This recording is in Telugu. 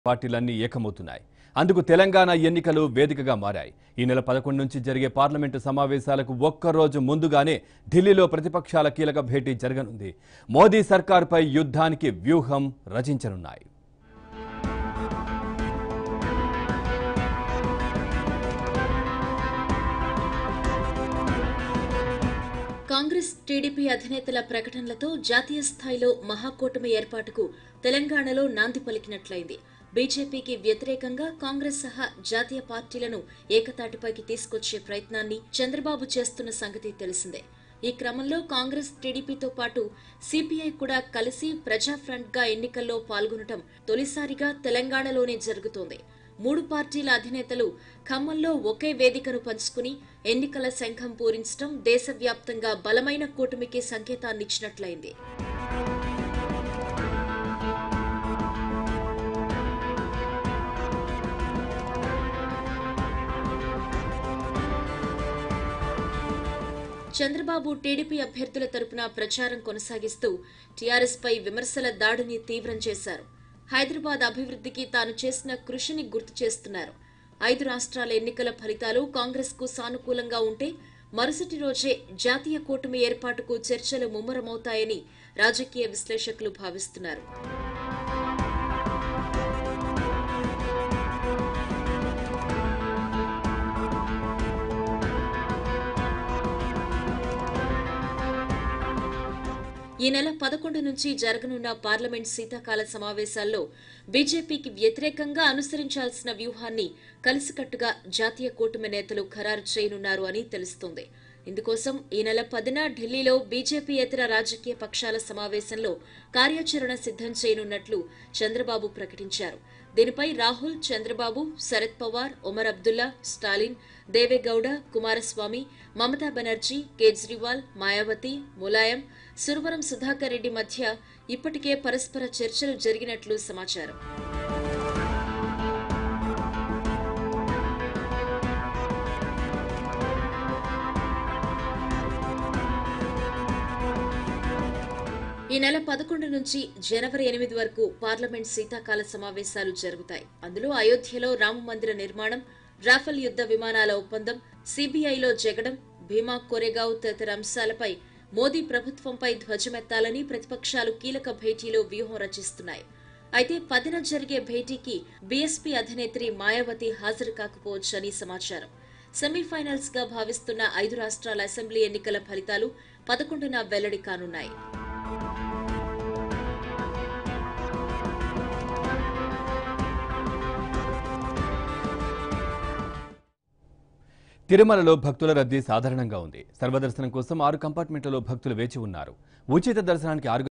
పార్టీలన్నీ ఏకమవుతున్నాయి అందుకు తెలంగాణ ఎన్నికలు వేదికగా మారాయి ఈ నెల పదకొండు నుంచి జరిగే పార్లమెంటు సమావేశాలకు ఒక్కరోజు ముందుగానే ఢిల్లీలో ప్రతిపక్షాల కీలక భేటీ జరగనుంది మోదీ సర్కార్పై యుద్ధానికి వ్యూహం రచించనున్నాయి కాంగ్రెస్ టీడీపీ అధినేతల ప్రకటనలతో జాతీయ స్థాయిలో మహాకూటమి ఏర్పాటుకు తెలంగాణలో నాంది పలికినట్లయింది బీజేపీకి వ్యతిరేకంగా కాంగ్రెస్ సహా జాతీయ పార్టీలను ఏకతాటిపైకి తీసుకొచ్చే ప్రయత్నాన్ని చంద్రబాబు చేస్తున్న సంగతి తెలిసిందే ఈ క్రమంలో కాంగ్రెస్ టీడీపీతో పాటు సిపిఐ కూడా కలిసి ప్రజా ఫ్రంట్ గా ఎన్నికల్లో పాల్గొనటం తొలిసారిగా తెలంగాణలోనే జరుగుతోంది మూడు పార్టీల అధినేతలు ఖమ్మంలో ఒకే వేదికను పంచుకుని ఎన్నికల శంఖం పూరించడం దేశవ్యాప్తంగా బలమైన కూటమికి సంకేతాన్నిచ్చినట్లయింది చంద్రబాబు టీడీపీ అభ్యర్థుల తరపున ప్రచారం కొనసాగిస్తూ టీఆర్ఎస్ పై విమర్శల దాడిని తీవ్రం చేశారు హైదరాబాద్ అభివృద్ధికి తాను చేసిన కృషిని గుర్తు చేస్తున్నారు ఐదు రాష్ట్రాల ఎన్నికల ఫలితాలు కాంగ్రెస్ కు సానుకూలంగా ఉంటే మరుసటి రోజే జాతీయ కూటమి ఏర్పాటుకు చర్చలు ముమ్మరమవుతాయని రాజకీయ విశ్లేషకులు భావిస్తున్నారు ఈ నెల పదకొండు నుంచి జరగనున్న పార్లమెంట్ శీతాకాల సమావేశాల్లో బీజేపీకి వ్యతిరేకంగా అనుసరించాల్సిన వ్యూహాన్ని కలిసికట్టుగా జాతీయ కూటమి నేతలు ఖరారు చేయనున్నారు అని తెలుస్తోంది ఇందుకోసం ఈ నెల పదిన ఢిల్లీలో బీజేపీయేతర రాజకీయ పక్షాల సమావేశంలో కార్యాచరణ సిద్ధం చేయనున్నట్లు చంద్రబాబు ప్రకటించారు దీనిపై రాహుల్ చంద్రబాబు శరద్ పవార్ ఒమర్ అబ్దుల్లా స్టాలిన్ దేవేగౌడ కుమారస్వామి మమతా బెనర్జీ కేజ్రీవాల్ మాయావతి ములాయం సురవరం సుధాకర్ రెడ్డి మధ్య ఇప్పటికే పరస్పర చర్చలు జరిగినట్లు సమాచారం ఈ నెల పదకొండు నుంచి జనవరి ఎనిమిది వరకు పార్లమెంట్ శీతాకాల సమావేశాలు జరుగుతాయి అందులో అయోధ్యలో రామ మందిర నిర్మాణం రాఫెల్ యుద్ధ విమానాల ఒప్పందం సిబిఐలో జగడం భీమా కొరెగావ్ తదితర అంశాలపై మోదీ ప్రభుత్వంపై ధ్వజమెత్తాలని ప్రతిపక్షాలు కీలక భేటీలో వ్యూహం రచిస్తున్నాయి అయితే పదిన జరిగే భేటీకి బీఎస్పీ అధినేత్రి మాయావతి హాజరు కాకపోవచ్చని సమాచారం సెమీఫైనల్స్ గా భావిస్తున్న ఐదు రాష్ట్రాల అసెంబ్లీ ఎన్నికల ఫలితాలు పదకొండున వెల్లడి కానున్నాయి తిరుమలలో భక్తుల రద్దీ సాధారణంగా ఉంది సర్వదర్శనం కోసం ఆరు కంపార్ట్మెంట్లలో భక్తులు వేచి ఉన్నారు ఉచిత దర్శనానికి ఆరు